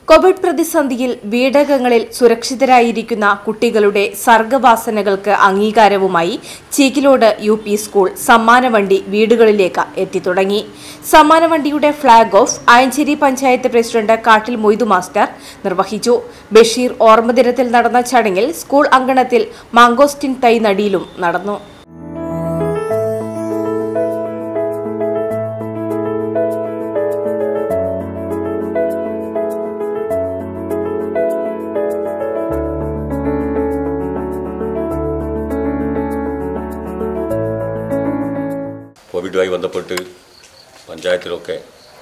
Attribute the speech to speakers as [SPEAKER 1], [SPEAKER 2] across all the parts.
[SPEAKER 1] Covid പ്രതിസന്ധിയിൽ വീടകങ്ങളിൽ സുരക്ഷിതരായിരിക്കുന്ന കുട്ടികളുടെ സർഗവാസനകൾക്ക് അംഗീകാരവുമായി ചീക്കിലോട് യു പി സ്കൂൾ സമ്മാനവണ്ടി വീടുകളിലേക്ക് എത്തിത്തുടങ്ങി സമ്മാനവണ്ടിയുടെ flag off Ayancheri panchayat president Kattil Moidu master നിർവഹിച്ചു ബഷീർ ഓർമ്മദിനത്തിൽ നടന്ന ചടങ്ങിൽ സ്കൂൾ അങ്കണത്തിൽ മാങ്കോസ്റ്റിൻ തൈ നടിയിലും നടന്നു
[SPEAKER 2] കോവിഡുമായി ബന്ധപ്പെട്ട് പഞ്ചായത്തിലൊക്കെ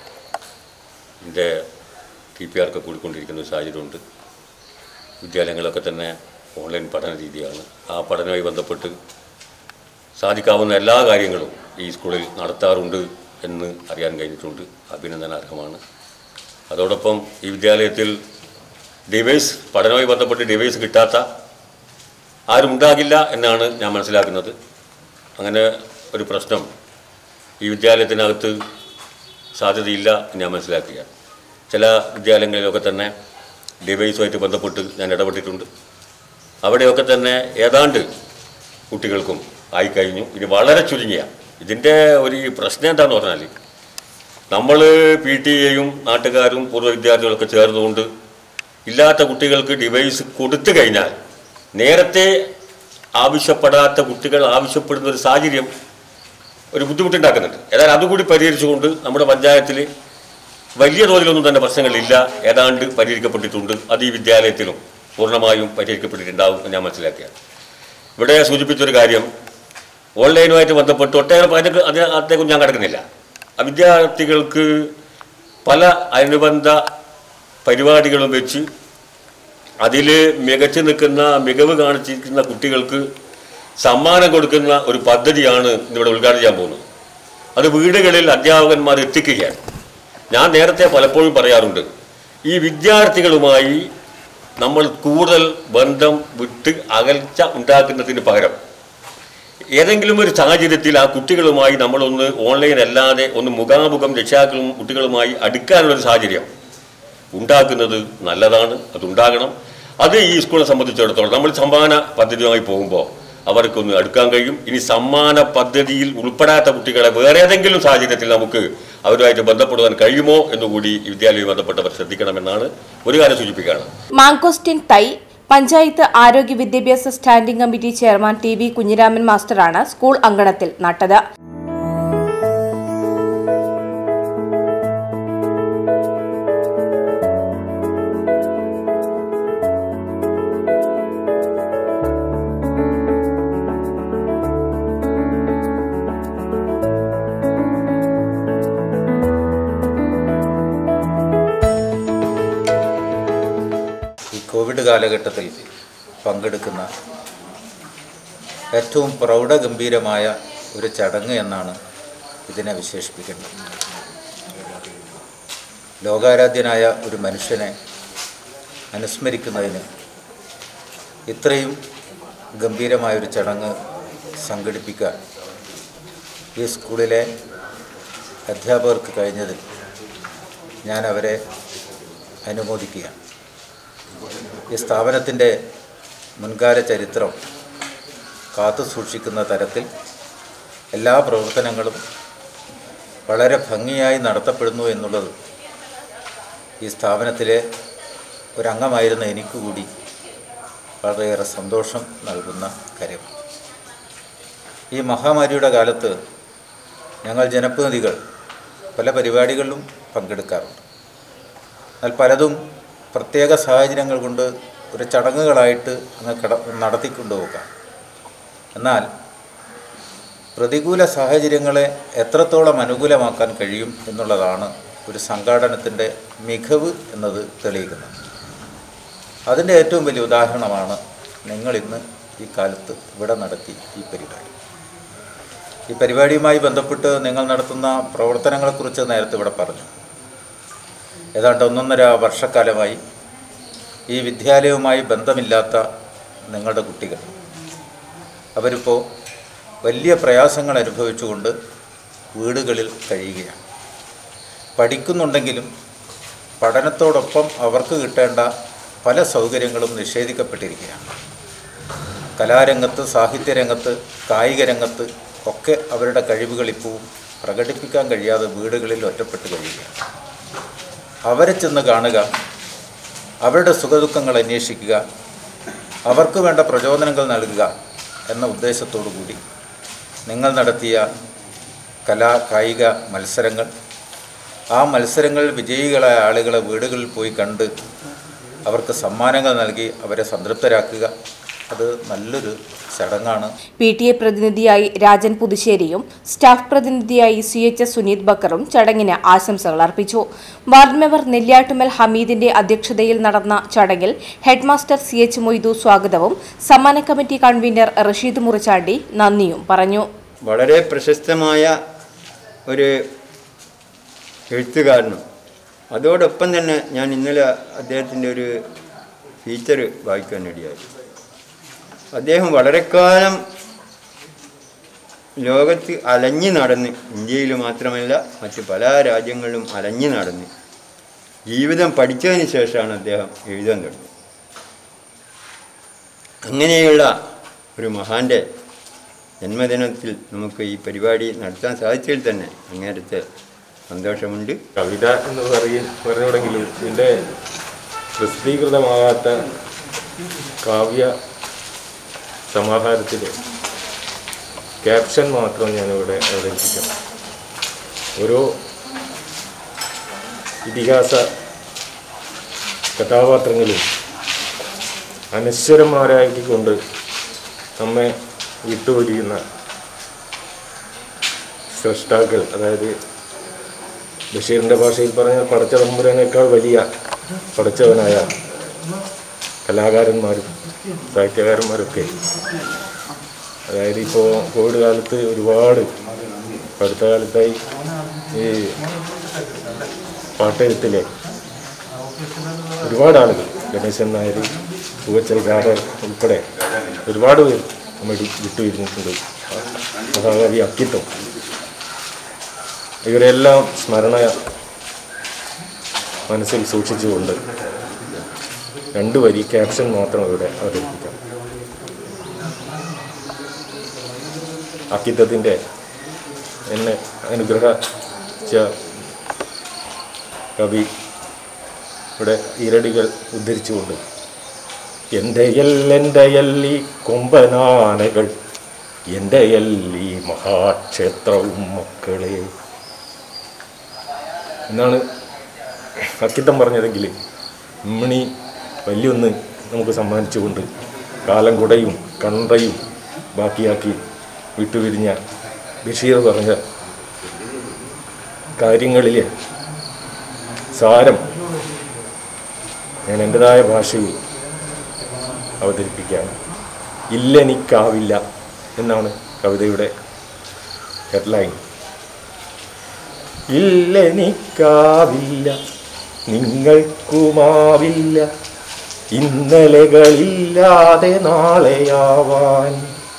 [SPEAKER 2] ഇതിൻ്റെ ടി പി ആർക്ക് കൂടിക്കൊണ്ടിരിക്കുന്ന ഒരു സാഹചര്യമുണ്ട് വിദ്യാലയങ്ങളൊക്കെ തന്നെ ഓൺലൈൻ പഠന രീതിയാണ് ആ പഠനവുമായി ബന്ധപ്പെട്ട് സാധിക്കാവുന്ന എല്ലാ കാര്യങ്ങളും ഈ സ്കൂളിൽ നടത്താറുണ്ട് എന്ന് അറിയാൻ കഴിഞ്ഞിട്ടുണ്ട് അഭിനന്ദനാർഹമാണ് അതോടൊപ്പം ഈ വിദ്യാലയത്തിൽ ഡിവൈസ് പഠനവുമായി ബന്ധപ്പെട്ട് ഡിവൈസ് കിട്ടാത്ത ആരും ഉണ്ടാകില്ല എന്നാണ് ഞാൻ മനസ്സിലാക്കുന്നത് അങ്ങനെ ഒരു പ്രശ്നം ഈ വിദ്യാലയത്തിനകത്ത് സാധ്യതയില്ല എന്ന് ഞാൻ മനസ്സിലാക്കുക ചില വിദ്യാലയങ്ങളിലൊക്കെ തന്നെ ഡിവൈസുമായിട്ട് ബന്ധപ്പെട്ട് ഞാൻ ഇടപെട്ടിട്ടുണ്ട് അവിടെയൊക്കെ തന്നെ ഏതാണ്ട് കുട്ടികൾക്കും ആയിക്കഴിഞ്ഞു ഇനി വളരെ ചുരുങ്ങിയ ഇതിൻ്റെ ഒരു പ്രശ്നം എന്താണെന്ന് പറഞ്ഞാൽ നമ്മൾ പി ടി എയും നാട്ടുകാരും പൂർവ്വ വിദ്യാർത്ഥികളൊക്കെ ചേർന്നുകൊണ്ട് ഇല്ലാത്ത കുട്ടികൾക്ക് ഡിവൈസ് കൊടുത്തു കഴിഞ്ഞാൽ നേരത്തെ ആവശ്യപ്പെടാത്ത കുട്ടികൾ ആവശ്യപ്പെടുന്ന ഒരു സാഹചര്യം ഒരു ബുദ്ധിമുട്ടുണ്ടാക്കുന്നുണ്ട് ഏതായാലും അതുകൂടി പരിഹരിച്ചുകൊണ്ട് നമ്മുടെ പഞ്ചായത്തിൽ വലിയ തോതിലൊന്നും തന്നെ പ്രശ്നങ്ങളില്ല ഏതാണ്ട് പരിഹരിക്കപ്പെട്ടിട്ടുണ്ട് അത് ഈ വിദ്യാലയത്തിലും പൂർണ്ണമായും പരിഹരിക്കപ്പെട്ടിട്ടുണ്ടാവും എന്ന് ഞാൻ മനസ്സിലാക്കിയാണ് ഇവിടെ സൂചിപ്പിച്ചൊരു കാര്യം ഓൺലൈനുമായിട്ട് ബന്ധപ്പെട്ട് ഒട്ടേറെ അതിനെ അതിനെ അതിനെക്കുറിച്ച് ഞാൻ കിടക്കുന്നില്ല ആ വിദ്യാർത്ഥികൾക്ക് പല അനുബന്ധ പരിപാടികളും വെച്ച് അതിൽ മികച്ചു നിൽക്കുന്ന മികവ് കാണിച്ചിരിക്കുന്ന കുട്ടികൾക്ക് സമ്മാനം കൊടുക്കുന്ന ഒരു പദ്ധതിയാണ് ഇവിടെ ഉദ്ഘാടനം ചെയ്യാൻ പോകുന്നത് അത് വീടുകളിൽ അധ്യാപകന്മാർ എത്തിക്കുകയാണ് ഞാൻ നേരത്തെ പലപ്പോഴും പറയാറുണ്ട് ഈ വിദ്യാർത്ഥികളുമായി നമ്മൾ കൂടുതൽ ബന്ധം വിട്ട് അകൽച്ച ഉണ്ടാക്കുന്നതിന് പകരം ഏതെങ്കിലും ഒരു സാഹചര്യത്തിൽ ആ കുട്ടികളുമായി നമ്മളൊന്ന് ഓൺലൈൻ അല്ലാതെ ഒന്ന് മുഖാമുഖം രക്ഷിതാക്കളും കുട്ടികളുമായി അടുക്കാനുള്ളൊരു സാഹചര്യം ഉണ്ടാക്കുന്നത് നല്ലതാണ് അതുണ്ടാകണം അത് ഈ സ്കൂളിനെ സംബന്ധിച്ചിടത്തോളം നമ്മൾ സമ്മാന പദ്ധതിയുമായി പോകുമ്പോൾ അവർക്കൊന്ന് അടുക്കാൻ കഴിയും ഇനി സമ്മാന പദ്ധതിയിൽ ഉൾപ്പെടാത്ത കുട്ടികളെ വേറെ ഏതെങ്കിലും സാഹചര്യത്തിൽ നമുക്ക് അവരുമായിട്ട് ബന്ധപ്പെടുവാൻ കഴിയുമോ എന്നുകൂടി ഈ വിദ്യാലയവുമായി ബന്ധപ്പെട്ടവർ ശ്രദ്ധിക്കണമെന്നാണ് ഒരു കാര്യം സൂചിപ്പിക്കുകയാണ്
[SPEAKER 1] മാങ്കോസ്റ്റിൻ തൈ പഞ്ചായത്ത് ആരോഗ്യ വിദ്യാഭ്യാസ standing committee chairman T V Kunhiraman മാസ്റ്ററാണ് സ്കൂൾ അങ്കണത്തിൽ നട്ടത്
[SPEAKER 3] ഈ കോവിഡ് കാലഘട്ടത്തിൽ പങ്കെടുക്കുന്ന ഏറ്റവും പ്രൗഢഗംഭീരമായ ഒരു ചടങ്ങ് എന്നാണ് ഇതിനെ വിശേഷിപ്പിക്കേണ്ടത് ലോകാരാധ്യനായ ഒരു മനുഷ്യനെ അനുസ്മരിക്കുന്നതിന് ഇത്രയും ഗംഭീരമായൊരു ചടങ്ങ് സംഘടിപ്പിക്കാൻ ഈ സ്കൂളിലെ അധ്യാപകർക്ക് കഴിഞ്ഞതിൽ ഞാൻ അവരെ അനുമോദിക്കുകയാണ് ഈ സ്ഥാപനത്തിൻ്റെ മുൻകാല ചരിത്രം കാത്തു സൂക്ഷിക്കുന്ന തരത്തിൽ എല്ലാ പ്രവർത്തനങ്ങളും വളരെ ഭംഗിയായി നടത്തപ്പെടുന്നു എന്നുള്ളത് ഈ സ്ഥാപനത്തിലെ ഒരംഗമായിരുന്ന എനിക്ക് കൂടി വളരെയേറെ സന്തോഷം നൽകുന്ന കാര്യമാണ് ഈ മഹാമാരിയുടെ കാലത്ത് ഞങ്ങൾ ജനപ്രതിനിധികൾ പല പരിപാടികളിലും പങ്കെടുക്കാറുണ്ട് എന്നാൽ പലതും പ്രത്യേക സാഹചര്യങ്ങൾ കൊണ്ട് ഒരു ചടങ്ങുകളായിട്ട് അങ്ങ് കട നടത്തിക്കൊണ്ടുപോകാം എന്നാൽ പ്രതികൂല സാഹചര്യങ്ങളെ എത്രത്തോളം അനുകൂലമാക്കാൻ കഴിയും എന്നുള്ളതാണ് ഒരു സംഘാടനത്തിൻ്റെ മികവ് എന്നത് തെളിയിക്കുന്നത് അതിൻ്റെ ഏറ്റവും വലിയ ഉദാഹരണമാണ് നിങ്ങളിന്ന് ഈ കാലത്ത് ഇവിടെ നടത്തി ഈ പരിപാടി ഈ പരിപാടിയുമായി ബന്ധപ്പെട്ട് നിങ്ങൾ നടത്തുന്ന പ്രവർത്തനങ്ങളെക്കുറിച്ച് നേരത്തെ ഇവിടെ പറഞ്ഞു ഏതാണ്ട് ഒന്നൊന്നര വർഷക്കാലമായി ഈ വിദ്യാലയവുമായി ബന്ധമില്ലാത്ത നിങ്ങളുടെ കുട്ടികൾ അവരിപ്പോൾ വലിയ പ്രയാസങ്ങൾ അനുഭവിച്ചുകൊണ്ട് വീടുകളിൽ കഴിയുകയാണ് പഠിക്കുന്നുണ്ടെങ്കിലും പഠനത്തോടൊപ്പം അവർക്ക് കിട്ടേണ്ട പല സൗകര്യങ്ങളും നിഷേധിക്കപ്പെട്ടിരിക്കുകയാണ് കലാരംഗത്ത് സാഹിത്യരംഗത്ത് കായിക രംഗത്ത് ഒക്കെ അവരുടെ കഴിവുകൾ ഇപ്പോൾ പ്രകടിപ്പിക്കാൻ കഴിയാതെ വീടുകളിൽ ഒറ്റപ്പെട്ട് കഴിയുകയാണ് അവരെ ചെന്ന് കാണുക അവരുടെ സുഖദുഃഖങ്ങൾ അന്വേഷിക്കുക അവർക്ക് വേണ്ട പ്രചോദനങ്ങൾ നൽകുക എന്ന ഉദ്ദേശത്തോടു കൂടി നിങ്ങൾ നടത്തിയ കലാ കായിക മത്സരങ്ങൾ ആ മത്സരങ്ങളിൽ വിജയികളായ ആളുകളെ വീടുകളിൽ പോയി കണ്ട് അവർക്ക് സമ്മാനങ്ങൾ നൽകി അവരെ സംതൃപ്തരാക്കുക അത് നല്ലൊരു ചടങ്ങാണ്
[SPEAKER 1] പി ടി എ പ്രതിനിധിയായി രാജൻ പുതുശ്ശേരിയും സ്റ്റാഫ് പ്രതിനിധിയായി സി എച്ച് എസ് സുനീത് ബക്കറും ചടങ്ങിന് ആശംസകൾ അർപ്പിച്ചു വാർഡ് മെമ്പർ നെല്ലിയാട്ടുമൽ ഹമീദിന്റെ അധ്യക്ഷതയിൽ നടന്ന ചടങ്ങിൽ ഹെഡ്മാസ്റ്റർ സി എച്ച് മൊയ്തു സ്വാഗതവും സമ്മാന കമ്മിറ്റി കൺവീനർ റഷീദ് മുറിച്ചാണ്ടി നന്ദിയും പറഞ്ഞു
[SPEAKER 4] വളരെ പ്രശസ്തമായ ഒരു എഴുത്തുകാരനും അതോടൊപ്പം തന്നെ ഞാൻ ഇന്നലെ അദ്ദേഹത്തിൻ്റെ ഒരു ഫീച്ചർ വായിക്കാനിടയായി അദ്ദേഹം വളരെ കാലം ലോകത്ത് അലഞ്ഞു നടന്ന് ഇന്ത്യയിൽ മാത്രമല്ല മറ്റ് പല രാജ്യങ്ങളിലും അലഞ്ഞു നടന്ന് ജീവിതം പഠിച്ചതിന് ശേഷമാണ് അദ്ദേഹം എഴുതാൻ തുടങ്ങിയത് അങ്ങനെയുള്ള ഒരു മഹാൻ്റെ ജന്മദിനത്തിൽ നമുക്ക് ഈ പരിപാടി നടത്താൻ സാധിച്ചതിൽ തന്നെ അങ്ങേരത്തെ സന്തോഷമുണ്ട്
[SPEAKER 5] കവിത എന്ന് പറയും പറഞ്ഞുകൂടെങ്കിലും ഇതിൻ്റെ പ്രസിദ്ധീകൃതമാകാത്ത കാവ്യ സമാഹാരത്തിൽ ക്യാപ്ഷൻ മാത്രം ഞാനിവിടെ അവതരിപ്പിക്കാം ഓരോ ഇതിഹാസ കഥാപാത്രങ്ങളും അനശ്വരന്മാരാക്കിക്കൊണ്ട് നമ്മെ വിട്ടുപിടിക്കുന്ന സൃഷ്ടാക്കൾ അതായത് ബഷീറിൻ്റെ ഭാഷയിൽ പറഞ്ഞാൽ പടച്ച തമ്പുരാനേക്കാൾ വലിയ പടച്ചവനായ കലാകാരന്മാരും സാഹിത്യകാരന്മാരൊക്കെ അതായത് ഇപ്പോൾ കോവിഡ് കാലത്ത് ഒരുപാട് ഇപ്പം അടുത്ത കാലത്തായി ഈ പാട്ടെഴുത്തിലെ ഒരുപാട് ആളുകൾ ഗണേശൻ നായർ പൂവച്ചൽ ഗാഡർ ഉൾപ്പെടെ ഒരുപാട് പേർ നമ്മൾ വിട്ടുപിരിഞ്ഞിട്ടുണ്ട് മഹാകവി അക്കിത്തം ഇവരെല്ലാം സ്മരണ മനസ്സിൽ സൂക്ഷിച്ചുകൊണ്ട് രണ്ട് വരി ക്യാപ്ഷൻ മാത്രം ഇവിടെ അവതരിപ്പിക്കാം അക്കിത്തത്തിൻ്റെ എന്നെ അനുഗ്രഹിച്ച കവി ഇവിടെ ഈരടികൾ ഉദ്ധരിച്ചുകൊണ്ട് എൻ്റെ എൻ്റെ ഈ കൊമ്പനാനകൾ എൻ്റെ ഈ മഹാക്ഷേത്രവും മക്കളെ എന്നാണ് അക്കിത്തം പറഞ്ഞതെങ്കിൽ ഇമ്മണി വലിയൊന്ന് നമുക്ക് സമ്മാനിച്ചുകൊണ്ട് കാലം കുടയും കണ്ടയും ബാക്കിയാക്കി വിട്ടുപിരിഞ്ഞ ബഷീർ പറഞ്ഞ കാര്യങ്ങളിലെ സാരം ഞാൻ എൻ്റെതായ ഭാഷയിൽ അവതരിപ്പിക്കുകയാണ് ഇല്ലെനിക്കാവില്ല എന്നാണ് കവിതയുടെ ഹെഡ്ലൈൻ ഇല്ലെനിക്കാവില്ല നിങ്ങൾക്കുമാവില്ല ഇന്നലകളില്ലാതെ നാളെയാവാൻ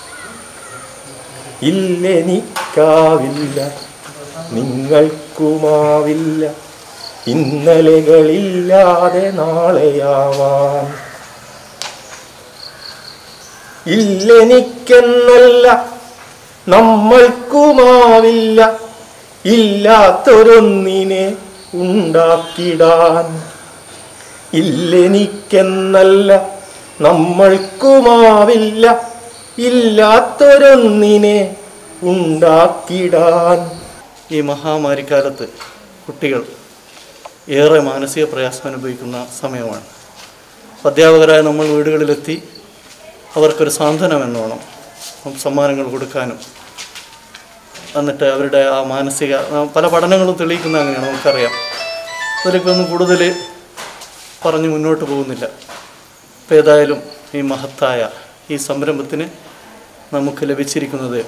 [SPEAKER 5] ഇല്ലെനിക്കാവില്ല നിങ്ങൾക്കുമാവില്ല ഇന്നലകളില്ലാതെ നാളെയാവാൻ ഇല്ലെനിക്കെന്നല്ല നമ്മൾക്കുമാവില്ല ഇല്ലാത്തൊരൊന്നിനെ ഉണ്ടാക്കിടാൻ ഇല്ലെനിക്കെന്നല്ല നമ്മൾക്കുമാവില്ല ഇല്ലാത്തൊരൊന്നിനെ ഉണ്ടാക്കിടാൻ
[SPEAKER 6] ഈ മഹാമാരിക്കാലത്ത് കുട്ടികൾ ഏറെ മാനസിക പ്രയാസം അനുഭവിക്കുന്ന സമയമാണ് അധ്യാപകരായ നമ്മൾ വീടുകളിലെത്തി അവർക്കൊരു സാന്ത്വനം എന്നോണം സമ്മാനങ്ങൾ കൊടുക്കാനും എന്നിട്ട് അവരുടെ ആ മാനസിക ആ പല പഠനങ്ങളും തെളിയിക്കുന്ന അങ്ങനെയാണ് നമുക്കറിയാം അതിലേക്കൊന്നും കൂടുതൽ പറഞ്ഞ് മുന്നോട്ട് പോകുന്നില്ല അപ്പോൾ ഏതായാലും ഈ മഹത്തായ ഈ സംരംഭത്തിന് നമുക്ക് ലഭിച്ചിരിക്കുന്നത്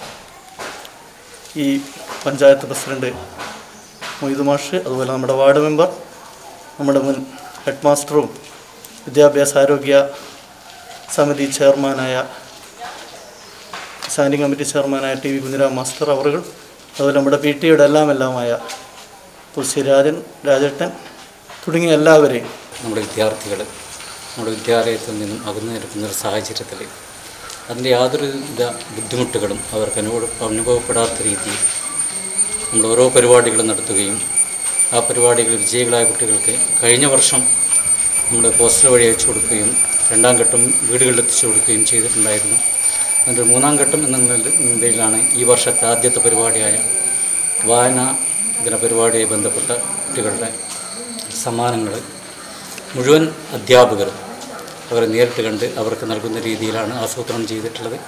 [SPEAKER 6] ഈ പഞ്ചായത്ത് പ്രസിഡന്റ് മൊയ്തു മാഷ് അതുപോലെ നമ്മുടെ വാർഡ് മെമ്പർ നമ്മുടെ മുൻ ഹെഡ് മാസ്റ്ററും വിദ്യാഭ്യാസ ആരോഗ്യ സമിതി ചെയർമാനായ സ്റ്റാൻഡിംഗ് കമ്മിറ്റി ചെയർമാനായ ടി വി കുഞ്ഞിരാം മാസ്റ്റർ അവറുകൾ അതുപോലെ നമ്മുടെ പി ടിയുടെ എല്ലാം എല്ലാമായ തുളസി രാജൻ രാജേട്ടൻ തുടങ്ങിയ എല്ലാവരെയും
[SPEAKER 7] നമ്മുടെ വിദ്യാർത്ഥികൾ നമ്മുടെ വിദ്യാലയത്തിൽ നിന്നും അകന്നു നിൽക്കുന്ന ഒരു സാഹചര്യത്തിൽ അതിൻ്റെ യാതൊരു വിധ ബുദ്ധിമുട്ടുകളും അവർക്ക് അനുഭവ അനുഭവപ്പെടാത്ത രീതിയിൽ നമ്മൾ ഓരോ പരിപാടികളും നടത്തുകയും ആ പരിപാടികളിൽ വിജയികളായ കുട്ടികൾക്ക് കഴിഞ്ഞ വർഷം നമ്മൾ പോസ്റ്റർ വഴി അയച്ചു കൊടുക്കുകയും രണ്ടാം ഘട്ടം വീടുകളിൽ എത്തിച്ചു കൊടുക്കുകയും ചെയ്തിട്ടുണ്ടായിരുന്നു അതിൻ്റെ ഒരു മൂന്നാം ഘട്ടം എന്ന നിലയിലാണ് ഈ വർഷത്തെ ആദ്യത്തെ പരിപാടിയായ വായന ദിന പരിപാടിയുമായി ബന്ധപ്പെട്ട കുട്ടികളുടെ സമ്മാനങ്ങൾ മുഴുവൻ അധ്യാപകരും അവരെ നേരിട്ട് കണ്ട് അവർക്ക് നൽകുന്ന രീതിയിലാണ് ആസൂത്രണം ചെയ്തിട്ടുള്ളത്